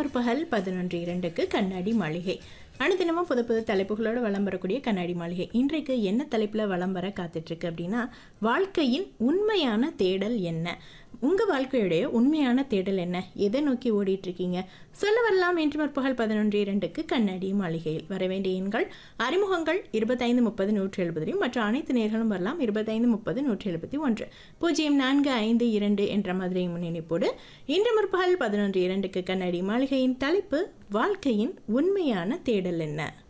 முற்பகல் பதினொன்று இரண்டுக்கு கண்ணாடி மாளிகை அனுதினமும் புது புது தலைப்புகளோடு வலம் வரக்கூடிய கண்ணாடி மாளிகை இன்றைக்கு என்ன தலைப்பில் வலம் வர காத்துட்ருக்கு அப்படின்னா வாழ்க்கையின் உண்மையான தேடல் என்ன உங்கள் வாழ்க்கையுடைய உண்மையான தேடல் என்ன எதை நோக்கி ஓடிட்டு இருக்கீங்க சொல்ல வரலாம் என்று முற்பகல் பதினொன்று இரண்டுக்கு கண்ணாடி மாளிகையில் வர வேண்டிய எண்கள் அறிமுகங்கள் இருபத்தைந்து முப்பது நூற்றி எழுபதிலும் மற்ற அனைத்து நேர்களும் வரலாம் இருபத்தைந்து முப்பது நூற்றி எழுபத்தி ஒன்று பூஜ்ஜியம் நான்கு ஐந்து இரண்டு என்ற மாதிரி முன்னிணைப்போடு இன்று முற்பகல் பதினொன்று இரண்டுக்கு கண்ணாடி மாளிகையின் தலைப்பு வாழ்க்கையின் உண்மையான தேடல் என்ன